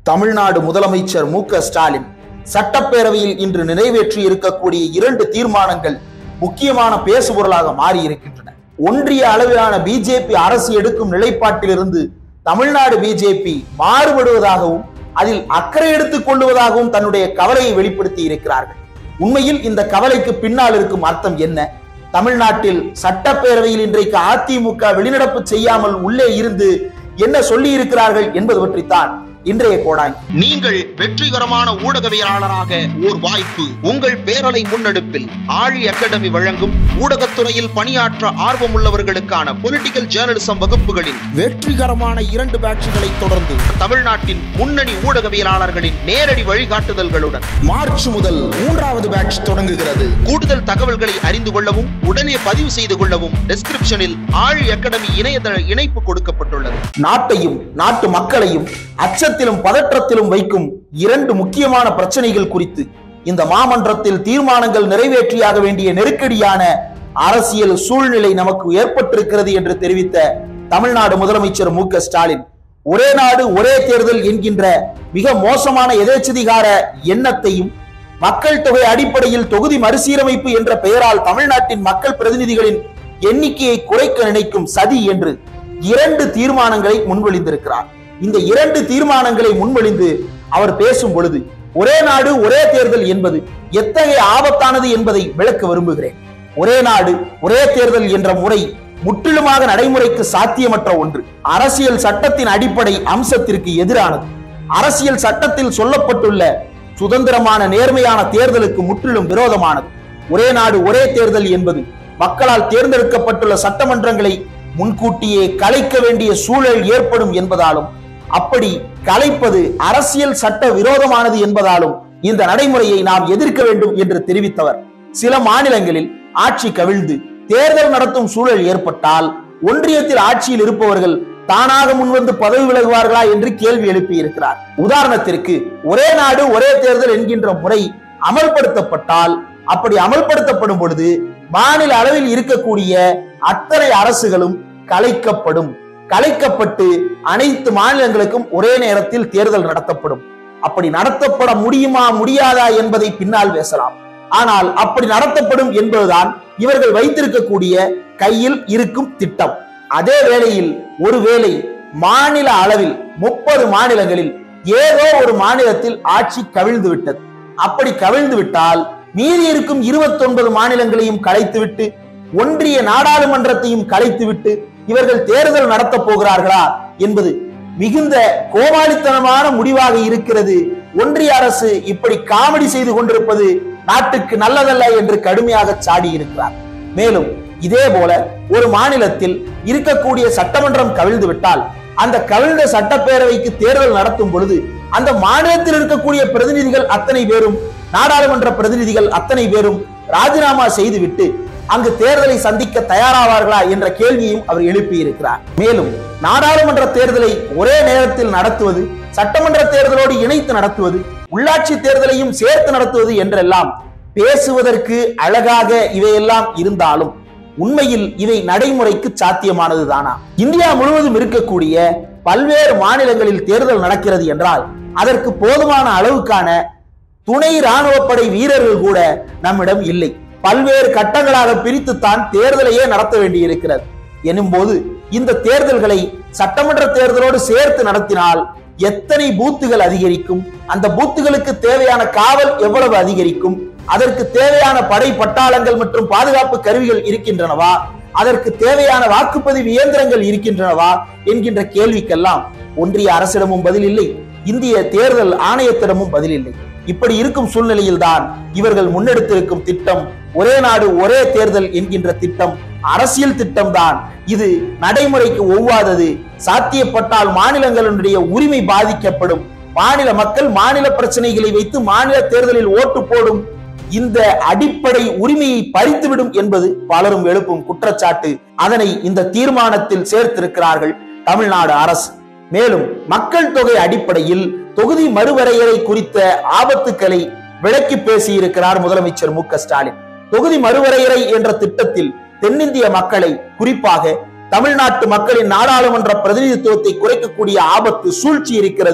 தமிழ்நாடு முதலமைச்சர் மு க ஸ்டாலின் சட்டப்பேரவையில் இன்று நிறைவேற்றி இருக்கக்கூடிய இரண்டு தீர்மானங்கள் முக்கியமான பேசுபொருளாக மாறி இருக்கின்றன ஒன்றிய அளவிலான பிஜேபி அரசு எடுக்கும் நிலைப்பாட்டிலிருந்து தமிழ்நாடு பிஜேபி மாறுபடுவதாகவும் அதில் அக்கறை எடுத்துக் கொள்வதாகவும் தன்னுடைய கவலையை வெளிப்படுத்தி இருக்கிறார்கள் உண்மையில் இந்த கவலைக்கு பின்னால் இருக்கும் அர்த்தம் என்ன தமிழ்நாட்டில் சட்டப்பேரவையில் இன்றைக்கு அதிமுக வெளிநடப்பு செய்யாமல் உள்ளே இருந்து என்ன சொல்லி இருக்கிறார்கள் என்பது பற்றித்தான் இன்றைய கோடாங்கி நீங்கள் வெற்றிகரமான ஊடகவியலாளராக ஓர் வாய்ப்பு உங்கள் பேரலை முன்னெடுப்பில் ஆழி அகாடமி வழங்கும் ஊடகத்துறையில் பணியாற்ற ஆர்வமுள்ளவர்களுக்கான பொலிட்டிக்கல் ஜேர்னலிசம் வகுப்புகளின் வெற்றிகரமான இரண்டு பேட்சுகளை தொடர்ந்து தமிழ்நாட்டின் முன்னணி ஊடகவியலாளர்களின் நேரடி வழிகாட்டுதல்களுடன் மார்ச் முதல் மூன்றாவது பேட்ச் தொடங்குகிறது கூடுதல் தகவல்களை அறிந்து கொள்ளவும் உடனே பதிவு செய்து கொள்ளவும் டிஸ்கிரிப்ஷனில் ஆழி அகாடமி இணையதள இணைப்பு கொடுக்கப்பட்டுள்ளது நாட்டையும் நாட்டு மக்களையும் அச்சத்திலும் பதற்றத்திலும் வைக்கும் இரண்டு முக்கியமான பிரச்சனைகள் குறித்து இந்த மாமன்றத்தில் தீர்மானங்கள் நிறைவேற்றியாக வேண்டிய நெருக்கடியான அரசியல் சூழ்நிலை நமக்கு ஏற்பட்டிருக்கிறது என்று தெரிவித்த தமிழ்நாடு முதலமைச்சர் மு க ஸ்டாலின் ஒரே நாடு ஒரே தேர்தல் என்கின்ற மிக மோசமான எதேச்சதிகார எண்ணத்தையும் மக்கள் தொகை அடிப்படையில் தொகுதி மறுசீரமைப்பு என்ற பெயரால் தமிழ்நாட்டின் மக்கள் பிரதிநிதிகளின் எண்ணிக்கையை குறைக்க நினைக்கும் சதி என்று இரண்டு தீர்மானங்களை முன்மொழிந்திருக்கிறார் இந்த இரண்டு தீர்மானங்களை முன்மொழிந்து அவர் பேசும் பொழுது ஒரே நாடு ஒரே தேர்தல் என்பது எத்தகைய ஆபத்தானது என்பதை விளக்க விரும்புகிறேன் ஒரே நாடு ஒரே தேர்தல் என்ற முறை முற்றிலுமாக நடைமுறைக்கு சாத்தியமற்ற ஒன்று அரசியல் சட்டத்தின் அடிப்படை அம்சத்திற்கு எதிரானது அரசியல் சட்டத்தில் சொல்லப்பட்டுள்ள சுதந்திரமான நேர்மையான தேர்தலுக்கு முற்றிலும் விரோதமானது ஒரே நாடு ஒரே தேர்தல் என்பது மக்களால் தேர்ந்தெடுக்கப்பட்டுள்ள சட்டமன்றங்களை முன்கூட்டியே கலைக்க வேண்டிய சூழல் ஏற்படும் என்பதாலும் அப்படி கலைப்பது அரசியல் சட்ட விரோதமானது என்பதாலும் இந்த நடைமுறையை நாம் எதிர்க்க வேண்டும் என்று தெரிவித்தவர் சில மாநிலங்களில் ஆட்சி கவிழ்ந்து தேர்தல் நடத்தும் சூழல் ஏற்பட்டால் ஒன்றியத்தில் ஆட்சியில் இருப்பவர்கள் தானாக முன்வந்து பதவி விலகுவார்களா என்று கேள்வி எழுப்பி இருக்கிறார் உதாரணத்திற்கு ஒரே நாடு ஒரே தேர்தல் என்கின்ற முறை அமல்படுத்தப்பட்டால் அப்படி அமல்படுத்தப்படும் பொழுது மாநில அளவில் இருக்கக்கூடிய அத்தனை அரசுகளும் கலைக்கப்படும் கலைக்கப்பட்டு அனைத்து மாநிலங்களுக்கும் ஒரே நேரத்தில் தேர்தல் நடத்தப்படும் அப்படி நடத்தப்பட முடியுமா முடியாதா என்பதை பின்னால் பேசலாம் ஆனால் அப்படி நடத்தப்படும் என்பதுதான் இவர்கள் வைத்திருக்கக்கூடிய கையில் இருக்கும் திட்டம் அதே வேளையில் ஒருவேளை மாநில அளவில் முப்பது மாநிலங்களில் ஏதோ ஒரு மாநிலத்தில் ஆட்சி கவிழ்ந்து விட்டது அப்படி கவிழ்ந்து விட்டால் மீதி இருக்கும் இருபத்தி ஒன்பது மாநிலங்களையும் கலைத்துவிட்டு ஒன்றிய நாடாளுமன்றத்தையும் கலைத்துவிட்டு இவர்கள் தேர்தல் நடத்த போகிறார்களா என்பது மிகுந்த கோமாளித்தனமான முடிவாக இருக்கிறது ஒன்றிய அரசு இப்படி காமெடி செய்து கொண்டிருப்பது நாட்டுக்கு நல்லதல்ல என்று கடுமையாக சாடி இருக்கிறார் மேலும் இதே போல ஒரு மாநிலத்தில் இருக்கக்கூடிய சட்டமன்றம் கவிழ்ந்து விட்டால் அந்த கவிழ்ந்த சட்டப்பேரவைக்கு தேர்தல் நடத்தும் பொழுது அந்த மாநிலத்தில் இருக்கக்கூடிய பிரதிநிதிகள் அத்தனை பேரும் நாடாளுமன்ற பிரதிநிதிகள் அத்தனை பேரும் ராஜினாமா செய்துவிட்டு அங்கு தேர்தலை சந்திக்க தயாராவார்களா என்ற கேள்வியையும் அவர் எழுப்பி இருக்கிறார் மேலும் நாடாளுமன்ற தேர்தலை ஒரே நேரத்தில் நடத்துவது சட்டமன்ற தேர்தலோடு இணைத்து நடத்துவது உள்ளாட்சி தேர்தலையும் சேர்த்து நடத்துவது என்றெல்லாம் பேசுவதற்கு அழகாக இவையெல்லாம் இருந்தாலும் உண்மையில் இவை நடைமுறைக்கு சாத்தியமானது தானா இந்தியா முழுவதும் இருக்கக்கூடிய பல்வேறு மாநிலங்களில் தேர்தல் நடக்கிறது என்றால் அதற்கு போதுமான அளவுக்கான துணை ராணுவப்படை வீரர்கள் கூட நம்மிடம் இல்லை பல்வேறு கட்டங்களாக பிரித்துத்தான் தேர்தலையே நடத்த வேண்டியிருக்கிறது எனும்போது இந்த தேர்தல்களை சட்டமன்ற தேர்தலோடு சேர்த்து நடத்தினால் எத்தனை பூத்துகள் அதிகரிக்கும் அந்த பூத்துகளுக்கு தேவையான காவல் எவ்வளவு அதிகரிக்கும் அதற்கு தேவையான படை பட்டாளங்கள் மற்றும் பாதுகாப்பு கருவிகள் இருக்கின்றனவா அதற்கு தேவையான வாக்குப்பதிவு இயந்திரங்கள் இருக்கின்றனவா என்கின்ற கேள்விக்கெல்லாம் ஒன்றிய அரசிடமும் பதில் இல்லை இந்திய தேர்தல் ஆணையத்திடமும் பதில் இல்லை இப்படி இருக்கும் சூழ்நிலையில் தான் இவர்கள் முன்னெடுத்திருக்கும் திட்டம் ஒரே நாடு ஒரே தேர்தல் என்கின்ற திட்டம் அரசியல் திட்டம் தான் இது நடைமுறைக்கு ஒவ்வாதது சாத்தியப்பட்டால் மாநிலங்களுடைய உரிமை பாதிக்கப்படும் மாநில மக்கள் மாநில பிரச்சனைகளை வைத்து மாநில தேர்தலில் ஓட்டு போடும் இந்த அடிப்படை உரிமையை பறித்துவிடும் என்பது பலரும் எழுப்பும் குற்றச்சாட்டு அதனை இந்த தீர்மானத்தில் சேர்த்திருக்கிறார்கள் தமிழ்நாடு அரசு மேலும் மக்கள் தொகை அடிப்படையில் தொகுதி மறுவரையறை குறித்த ஆபத்துக்களை விளக்கி பேசியிருக்கிறார் முதலமைச்சர் மு க ஸ்டாலின் தொகுதி மறுவரையறை என்ற திட்டத்தில் தென்னிந்திய மக்களை குறிப்பாக தமிழ்நாட்டு மக்களின் நாடாளுமன்ற பிரதிநிதித்துவத்தை குறைக்கக்கூடிய ஆபத்து சூழ்ச்சி இருக்கிறது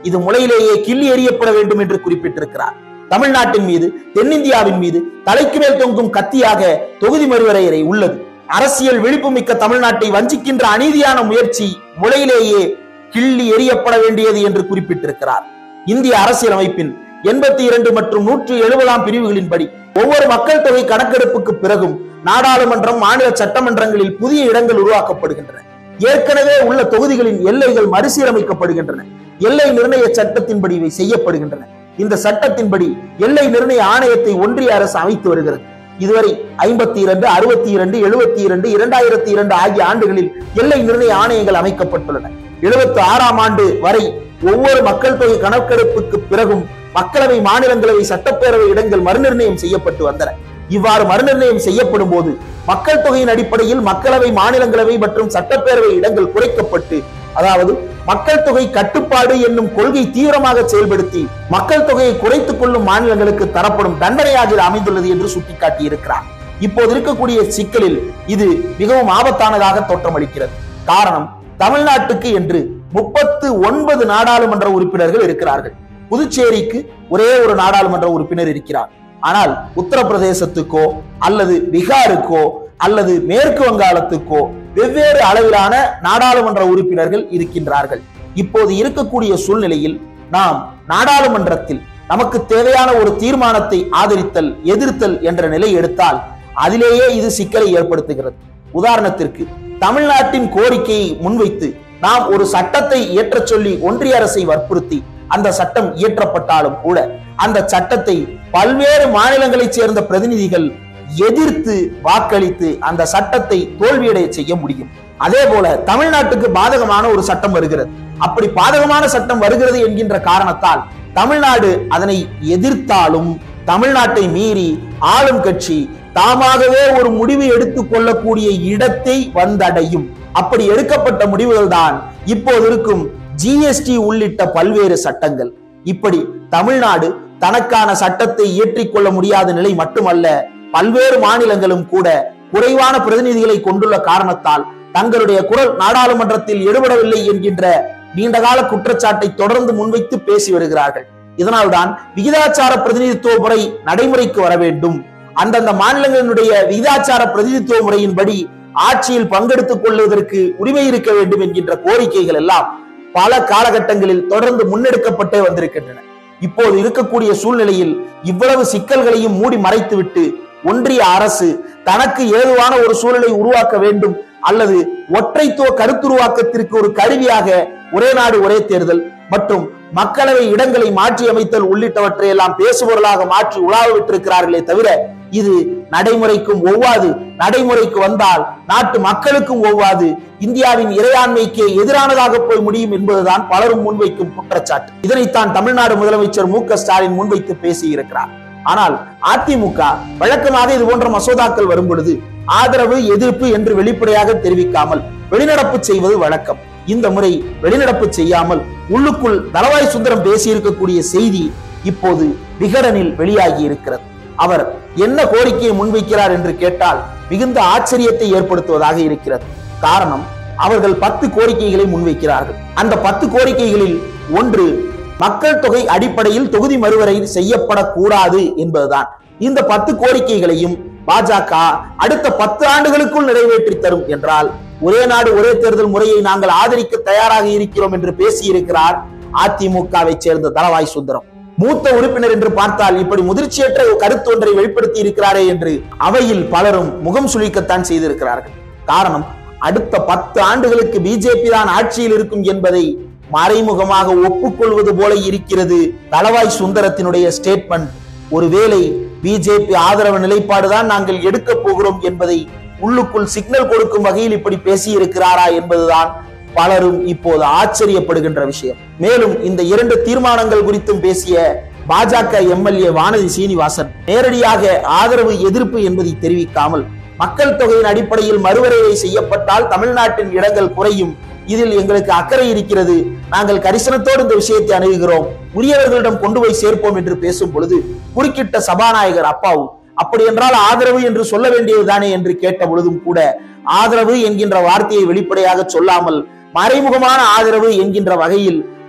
இது முளையிலேயே கிள்ளி எறியப்பட வேண்டும் என்று குறிப்பிட்டிருக்கிறார் தமிழ்நாட்டின் மீது தென்னிந்தியாவின் மீது தலைக்கு மேல் தொங்கும் கத்தியாக தொகுதி மறுவரையறை உள்ளது அரசியல் விழிப்புமிக்க தமிழ்நாட்டை வஞ்சிக்கின்ற அநீதியான முயற்சி முளையிலேயே கிள்ளி எறியப்பட வேண்டியது என்று குறிப்பிட்டிருக்கிறார் இந்திய அரசியலமைப்பின் எண்பத்தி இரண்டு மற்றும் நூற்றி எழுபதாம் பிரிவுகளின்படி ஒவ்வொரு மக்கள் தொகை கணக்கெடுப்புக்கு பிறகும் நாடாளுமன்றம் மாநில சட்டமன்றங்களில் புதிய இடங்கள் உருவாக்கப்படுகின்றன ஏற்கனவே உள்ள தொகுதிகளின் எல்லைகள் மறுசீரமைக்கப்படுகின்றன எல்லை நிர்ணய சட்டத்தின்படி இவை செய்யப்படுகின்றன இந்த சட்டத்தின்படி எல்லை நிர்ணய ஆணையத்தை ஒன்றிய அரசு அமைத்து வருகிறது இதுவரை ஐம்பத்தி இரண்டு அறுபத்தி இரண்டு எழுபத்தி இரண்டு இரண்டாயிரத்தி இரண்டு ஆகிய ஆண்டுகளில் எல்லை நிர்ணய ஆணையங்கள் அமைக்கப்பட்டுள்ளன எழுபத்தி ஆறாம் ஆண்டு வரை ஒவ்வொரு மக்கள் தொகை கணக்கெடுப்புக்கு பிறகும் மக்களவை மாநிலங்களவை சட்டப்பேரவை இடங்கள் மறுநிர்ணயம் செய்யப்பட்டு வந்தன இவ்வாறு மறுநிர்ணயம் செய்யப்படும் போது மக்கள் தொகையின் அடிப்படையில் மக்களவை மாநிலங்களவை மற்றும் சட்டப்பேரவை இடங்கள் குறைக்கப்பட்டு அதாவது மக்கள் தொகை கட்டுப்பாடு என்னும் கொள்கை தீவிரமாக செயல்படுத்தி மக்கள் தொகையை குறைத்துக் கொள்ளும் மாநிலங்களுக்கு தரப்படும் தண்டனையாக இது அமைந்துள்ளது என்று சுட்டிக்காட்டி இருக்கிறார் இப்போது இருக்கக்கூடிய சிக்கலில் இது மிகவும் ஆபத்தானதாக தோற்றமளிக்கிறது காரணம் தமிழ்நாட்டுக்கு என்று முப்பத்து ஒன்பது நாடாளுமன்ற உறுப்பினர்கள் இருக்கிறார்கள் புதுச்சேரிக்கு ஒரே ஒரு நாடாளுமன்ற உறுப்பினர் இருக்கிறார் ஆனால் உத்தரப்பிரதேசத்துக்கோ அல்லது பீகாருக்கோ அல்லது மேற்கு வங்காளத்துக்கோ வெவ்வேறு அளவிலான நாடாளுமன்ற உறுப்பினர்கள் இருக்கின்றார்கள் இப்போது இருக்கக்கூடிய சூழ்நிலையில் நாம் நாடாளுமன்றத்தில் நமக்கு தேவையான ஒரு தீர்மானத்தை ஆதரித்தல் எதிர்த்தல் என்ற நிலை எடுத்தால் அதிலேயே இது சிக்கலை ஏற்படுத்துகிறது உதாரணத்திற்கு தமிழ்நாட்டின் கோரிக்கையை முன்வைத்து நாம் ஒரு சட்டத்தை இயற்றச் சொல்லி ஒன்றிய அரசை வற்புறுத்தி அந்த சட்டம் இயற்றப்பட்டாலும் கூட அந்த சட்டத்தை பல்வேறு மாநிலங்களைச் சேர்ந்த பிரதிநிதிகள் எதிர்த்து வாக்களித்து அந்த சட்டத்தை தோல்வியடைய செய்ய முடியும் அதே போல தமிழ்நாட்டுக்கு பாதகமான ஒரு சட்டம் வருகிறது அப்படி பாதகமான சட்டம் வருகிறது என்கின்ற காரணத்தால் தமிழ்நாடு அதனை எதிர்த்தாலும் தமிழ்நாட்டை மீறி ஆளும் கட்சி தாமாகவே ஒரு முடிவு எடுத்துக் கொள்ளக்கூடிய இடத்தை வந்தடையும் அப்படி எடுக்கப்பட்ட முடிவுகள் தான் இப்போது இருக்கும் ஜிஎஸ்டி உள்ளிட்ட பல்வேறு சட்டங்கள் இப்படி தமிழ்நாடு தனக்கான சட்டத்தை இயற்றிக் கொள்ள முடியாத நிலை மட்டுமல்ல பல்வேறு மாநிலங்களும் கூட குறைவான பிரதிநிதிகளை கொண்டுள்ள காரணத்தால் தங்களுடைய குரல் நாடாளுமன்றத்தில் எடுபடவில்லை என்கின்ற நீண்டகால குற்றச்சாட்டை தொடர்ந்து முன்வைத்து பேசி வருகிறார்கள் இதனால்தான் விகிதாச்சார பிரதிநிதித்துவ முறை நடைமுறைக்கு வர வேண்டும் அந்தந்த மாநிலங்களினுடைய விகிதாச்சார பிரதிநிதித்துவ முறையின்படி ஆட்சியில் பங்கெடுத்துக் கொள்வதற்கு உரிமை இருக்க வேண்டும் என்கின்ற கோரிக்கைகள் எல்லாம் பல காலகட்டங்களில் தொடர்ந்து முன்னெடுக்கப்பட்டே வந்திருக்கின்றன இப்போது இருக்கக்கூடிய சூழ்நிலையில் இவ்வளவு சிக்கல்களையும் மூடி மறைத்துவிட்டு ஒன்றிய அரசு தனக்கு ஏதுவான ஒரு சூழலை உருவாக்க வேண்டும் அல்லது ஒற்றைத்துவ கருத்துருவாக்கத்திற்கு ஒரு கருவியாக ஒரே நாடு ஒரே தேர்தல் மற்றும் மக்களவை இடங்களை மாற்றி அமைத்தல் உள்ளிட்டவற்றை எல்லாம் பேசுபொருளாக மாற்றி உலாவ விட்டிருக்கிறார்களே தவிர இது நடைமுறைக்கும் ஒவ்வாது நடைமுறைக்கு வந்தால் நாட்டு மக்களுக்கும் ஒவ்வாது இந்தியாவின் இறையாண்மைக்கு எதிரானதாக போய் முடியும் என்பதுதான் பலரும் முன்வைக்கும் குற்றச்சாட்டு இதனைத்தான் தமிழ்நாடு முதலமைச்சர் மு க ஸ்டாலின் முன்வைத்து பேசியிருக்கிறார் ஆனால் அதிமுக வழக்கமாக இது போன்ற மசோதாக்கள் வரும் பொழுது ஆதரவு எதிர்ப்பு என்று வெளிப்படையாக தெரிவிக்காமல் வெளிநடப்பு செய்வது வழக்கம் இந்த முறை வெளிநடப்பு செய்யாமல் உள்ளுக்குள் தலவாய் சுந்தரம் பேசியிருக்கக்கூடிய செய்தி இப்போது விகடனில் வெளியாகி இருக்கிறது அவர் என்ன கோரிக்கையை முன்வைக்கிறார் என்று கேட்டால் மிகுந்த ஆச்சரியத்தை ஏற்படுத்துவதாக இருக்கிறது காரணம் அவர்கள் பத்து கோரிக்கைகளை முன்வைக்கிறார்கள் அந்த பத்து கோரிக்கைகளில் ஒன்று மக்கள் தொகை அடிப்படையில் தொகுதி மறுவரை செய்யப்படக்கூடாது என்பதுதான் இந்த பத்து கோரிக்கைகளையும் பாஜக அடுத்த பத்து ஆண்டுகளுக்குள் நிறைவேற்றி தரும் என்றால் ஒரே நாடு ஒரே தேர்தல் முறையை நாங்கள் ஆதரிக்க தயாராக இருக்கிறோம் என்று பேசியிருக்கிறார் அதிமுகவை சேர்ந்த தலவாய் சுந்தரம் மூத்த உறுப்பினர் என்று பார்த்தால் இப்படி முதிர்ச்சியற்ற கருத்து ஒன்றை வெளிப்படுத்தி இருக்கிறாரே என்று அவையில் பலரும் முகம் சுழிக்கத்தான் செய்திருக்கிறார்கள் காரணம் அடுத்த பத்து ஆண்டுகளுக்கு பிஜேபி தான் ஆட்சியில் இருக்கும் என்பதை மறைமுகமாக ஒப்புக்கொள்வது போல இருக்கிறது தலவாய் சுந்தரத்தினுடைய ஸ்டேட்மெண்ட் ஒருவேளை பிஜேபி ஆதரவு நிலைப்பாடுதான் நாங்கள் எடுக்க போகிறோம் என்பதை உள்ளுக்குள் சிக்னல் கொடுக்கும் வகையில் இப்படி பேசியிருக்கிறாரா என்பதுதான் பலரும் இப்போது ஆச்சரியப்படுகின்ற விஷயம் மேலும் இந்த இரண்டு தீர்மானங்கள் குறித்தும் பேசிய பாஜக எம்எல்ஏ வானதி சீனிவாசன் நேரடியாக ஆதரவு எதிர்ப்பு என்பதை தெரிவிக்காமல் மக்கள் தொகையின் அடிப்படையில் மறுவரையை செய்யப்பட்டால் தமிழ்நாட்டின் இடங்கள் குறையும் இதில் எங்களுக்கு அக்கறை இருக்கிறது நாங்கள் கரிசனத்தோடு இந்த விஷயத்தை அணுகுகிறோம் உரியவர்களிடம் கொண்டு போய் சேர்ப்போம் என்று பேசும் பொழுது குறுக்கிட்ட சபாநாயகர் அப்பாவு அப்படி என்றால் ஆதரவு என்று சொல்ல வேண்டியதுதானே என்று கேட்ட பொழுதும் கூட ஆதரவு என்கின்ற வார்த்தையை வெளிப்படையாக சொல்லாமல் மறைமுகமான ஆதரவு என்கின்ற வகையில்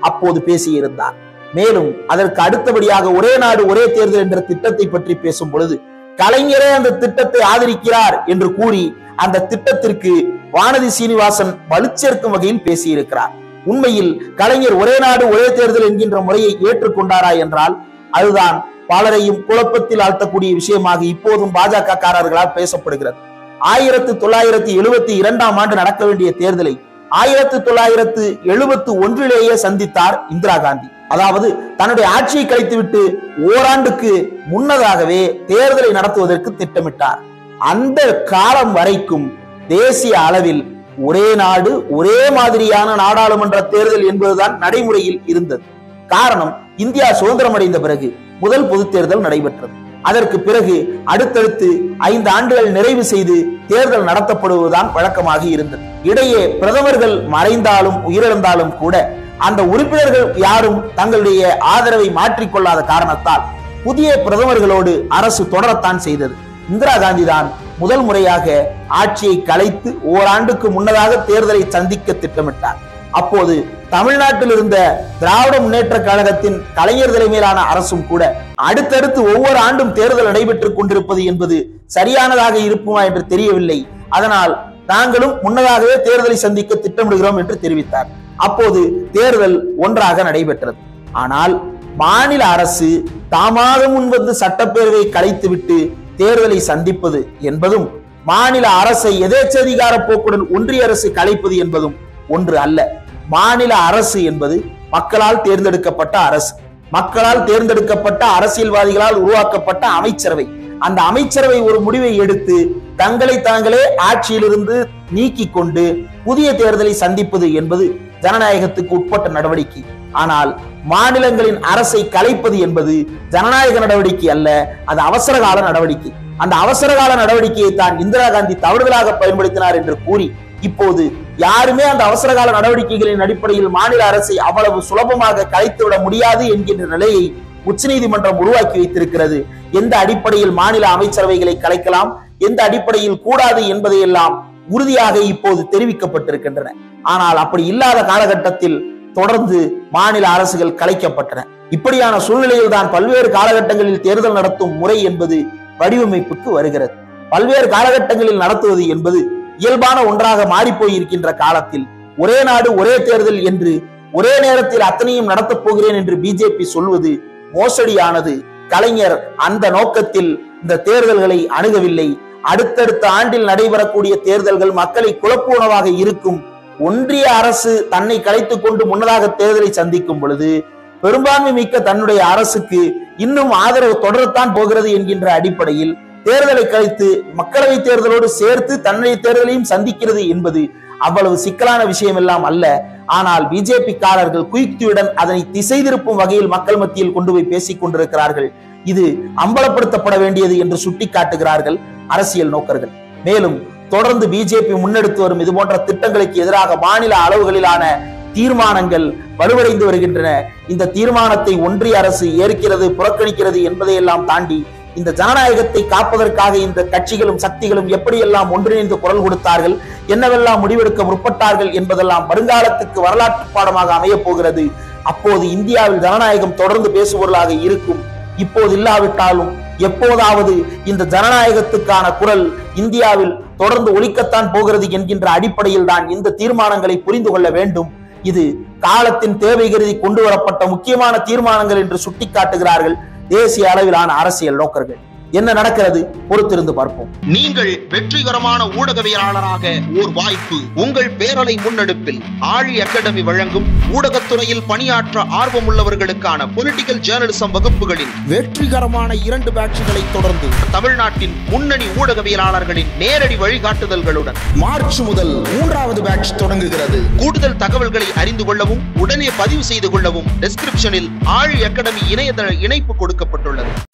அப்போது பேசியிருந்தார் மேலும் அதற்கு அடுத்தபடியாக ஒரே நாடு ஒரே தேர்தல் என்ற திட்டத்தை பற்றி பேசும் பொழுது கலைஞரே அந்த திட்டத்தை ஆதரிக்கிறார் என்று கூறி அந்த திட்டத்திற்கு வானதி சீனிவாசன் வலுச்சேர்க்கும் வகையில் பேசியிருக்கிறார் உண்மையில் கலைஞர் ஒரே நாடு ஒரே தேர்தல் என்கின்ற முறையை ஏற்றுக்கொண்டாரா என்றால் அதுதான் பலரையும் குழப்பத்தில் ஆழ்த்தக்கூடிய விஷயமாக இப்போதும் பாஜக காரர்களால் பேசப்படுகிறது ஆயிரத்து தொள்ளாயிரத்தி எழுபத்தி இரண்டாம் ஆண்டு நடக்க வேண்டிய தேர்தலை ஆயிரத்து தொள்ளாயிரத்து எழுபத்து ஒன்றிலேயே சந்தித்தார் இந்திரா காந்தி அதாவது தன்னுடைய ஆட்சியை கழித்துவிட்டு ஓராண்டுக்கு முன்னதாகவே தேர்தலை நடத்துவதற்கு திட்டமிட்டார் அந்த காலம் வரைக்கும் தேசிய அளவில் ஒரே நாடு ஒரே மாதிரியான நாடாளுமன்ற தேர்தல் என்பதுதான் நடைமுறையில் இருந்தது காரணம் இந்தியா சுதந்திரம் அடைந்த பிறகு முதல் பொது தேர்தல் நடைபெற்றது அதற்கு பிறகு அடுத்தடுத்து ஐந்து ஆண்டுகள் நிறைவு செய்து தேர்தல் நடத்தப்படுவதுதான் வழக்கமாக இருந்தது இடையே பிரதமர்கள் மறைந்தாலும் உயிரிழந்தாலும் கூட அந்த உறுப்பினர்கள் யாரும் தங்களுடைய ஆதரவை மாற்றிக்கொள்ளாத காரணத்தால் புதிய பிரதமர்களோடு அரசு தொடரத்தான் செய்தது இந்திரா காந்தி தான் முதல் முறையாக ஆட்சியை கலைத்து ஓராண்டுக்கு முன்னதாக தேர்தலை சந்திக்க திட்டமிட்டார் அப்போது தமிழ்நாட்டில் இருந்த திராவிட முன்னேற்ற கழகத்தின் கலைஞர் தலைமையிலான அரசும் கூட அடுத்தடுத்து ஒவ்வொரு ஆண்டும் தேர்தல் நடைபெற்றுக் கொண்டிருப்பது என்பது சரியானதாக இருக்குமா என்று தெரியவில்லை அதனால் நாங்களும் முன்னதாகவே தேர்தலை சந்திக்க திட்டமிடுகிறோம் என்று தெரிவித்தார் அப்போது தேர்தல் ஒன்றாக நடைபெற்றது ஆனால் மாநில அரசு தாமாக முன்வந்து சட்டப்பேரவை கலைத்துவிட்டு தேர்தலை சந்திப்பது என்பதும் மாநில அரசை எதேச்சதிகார போக்குடன் ஒன்றிய அரசு கலைப்பது என்பதும் ஒன்று அல்ல மாநில அரசு என்பது மக்களால் தேர்ந்தெடுக்கப்பட்ட அரசு மக்களால் தேர்ந்தெடுக்கப்பட்ட அரசியல்வாதிகளால் உருவாக்கப்பட்ட அமைச்சரவை அந்த அமைச்சரவை ஒரு முடிவை எடுத்து தங்களை தாங்களே ஆட்சியிலிருந்து நீக்கி கொண்டு புதிய தேர்தலை சந்திப்பது என்பது ஜனநாயகத்துக்கு உட்பட்ட நடவடிக்கை ஆனால் மாநிலங்களின் அரசை கலைப்பது என்பது ஜனநாயக நடவடிக்கை அல்ல அது அவசரகால நடவடிக்கை அந்த அவசரகால நடவடிக்கையை தான் இந்திரா காந்தி தவறுதலாக பயன்படுத்தினார் என்று கூறி இப்போது யாருமே அந்த அவசரகால நடவடிக்கைகளின் அடிப்படையில் மாநில அரசை அவ்வளவு சுலபமாக கலைத்துவிட முடியாது என்கின்ற நிலையை உச்சநீதிமன்றம் உருவாக்கி வைத்திருக்கிறது எந்த அடிப்படையில் மாநில அமைச்சரவைகளை கலைக்கலாம் எந்த அடிப்படையில் கூடாது என்பதையெல்லாம் உறுதியாக இப்போது தெரிவிக்கப்பட்டிருக்கின்றன ஆனால் அப்படி இல்லாத காலகட்டத்தில் தொடர்ந்து மாநில அரசுகள் கலைக்கப்பட்டன இப்படியான சூழ்நிலையில் தான் பல்வேறு காலகட்டங்களில் தேர்தல் நடத்தும் முறை என்பது வடிவமைப்புக்கு வருகிறது பல்வேறு காலகட்டங்களில் நடத்துவது என்பது இயல்பான ஒன்றாக மாறிப்போய் இருக்கின்ற காலத்தில் ஒரே நாடு ஒரே தேர்தல் என்று ஒரே நேரத்தில் அத்தனையும் நடத்தப் போகிறேன் என்று பிஜேபி சொல்வது மோசடியானது கலைஞர் அந்த நோக்கத்தில் இந்த தேர்தல்களை அணுகவில்லை அடுத்தடுத்த ஆண்டில் நடைபெறக்கூடிய தேர்தல்கள் மக்களை குழப்புணவாக இருக்கும் ஒன்றிய அரசு தன்னை கலைத்துக் கொண்டு முன்னதாக தேர்தலை சந்திக்கும் பொழுது பெரும்பான்மை மிக்க தன்னுடைய அரசுக்கு இன்னும் ஆதரவு தொடரத்தான் போகிறது என்கின்ற அடிப்படையில் தேர்தலை கழித்து மக்களவை தேர்தலோடு சேர்த்து தன்னுடைய தேர்தலையும் சந்திக்கிறது என்பது அவ்வளவு சிக்கலான விஷயம் எல்லாம் அல்ல ஆனால் பிஜேபி காரர்கள் குயிக்தியுடன் அதனை திசை திருப்பும் வகையில் மக்கள் மத்தியில் கொண்டு போய் பேசிக் கொண்டிருக்கிறார்கள் இது அம்பலப்படுத்தப்பட வேண்டியது என்று சுட்டிக்காட்டுகிறார்கள் அரசியல் நோக்கர்கள் மேலும் தொடர்ந்து பிஜேபி முன்னெடுத்து வரும் இது போன்ற திட்டங்களுக்கு எதிராக மாநில அளவுகளிலான தீர்மானங்கள் வலுவடைந்து வருகின்றன இந்த தீர்மானத்தை ஒன்றிய அரசு ஏற்கிறது புறக்கணிக்கிறது என்பதையெல்லாம் தாண்டி இந்த ஜனநாயகத்தை காப்பதற்காக இந்த கட்சிகளும் சக்திகளும் எப்படியெல்லாம் ஒன்றிணைந்து குரல் கொடுத்தார்கள் என்னவெல்லாம் முடிவெடுக்க முற்பட்டார்கள் என்பதெல்லாம் வருங்காலத்துக்கு வரலாற்று பாடமாக அமையப் போகிறது அப்போது இந்தியாவில் ஜனநாயகம் தொடர்ந்து பேசுபொருளாக இருக்கும் இப்போது இல்லாவிட்டாலும் எப்போதாவது இந்த ஜனநாயகத்துக்கான குரல் இந்தியாவில் தொடர்ந்து ஒலிக்கத்தான் போகிறது என்கின்ற அடிப்படையில் தான் இந்த தீர்மானங்களை புரிந்து கொள்ள வேண்டும் இது காலத்தின் தேவை கருதி கொண்டு வரப்பட்ட முக்கியமான தீர்மானங்கள் என்று சுட்டிக்காட்டுகிறார்கள் தேசிய அளவிலான அரசியல் நோக்கர்கள் என்ன நடக்கிறது பொறுத்திருந்து பார்ப்போம் நீங்கள் வெற்றிகரமான ஊடகவியலாளராக ஓர் வாய்ப்பு உங்கள் பேரலை முன்னெடுப்பில் ஆழி அகாடமி வழங்கும் ஊடகத்துறையில் பணியாற்ற ஆர்வமுள்ளவர்களுக்கான பொலிட்டிக்கல் ஜேர்னலிசம் வகுப்புகளின் வெற்றிகரமான இரண்டு பேட்சுகளை தொடர்ந்து தமிழ்நாட்டின் முன்னணி ஊடகவியலாளர்களின் நேரடி வழிகாட்டுதல்களுடன் மார்ச் முதல் மூன்றாவது பேட்ச் தொடங்குகிறது கூடுதல் தகவல்களை அறிந்து கொள்ளவும் உடனே பதிவு செய்து கொள்ளவும் டெஸ்கிரிப்ஷனில் ஆழி அகாடமி இணையதள இணைப்பு கொடுக்கப்பட்டுள்ளது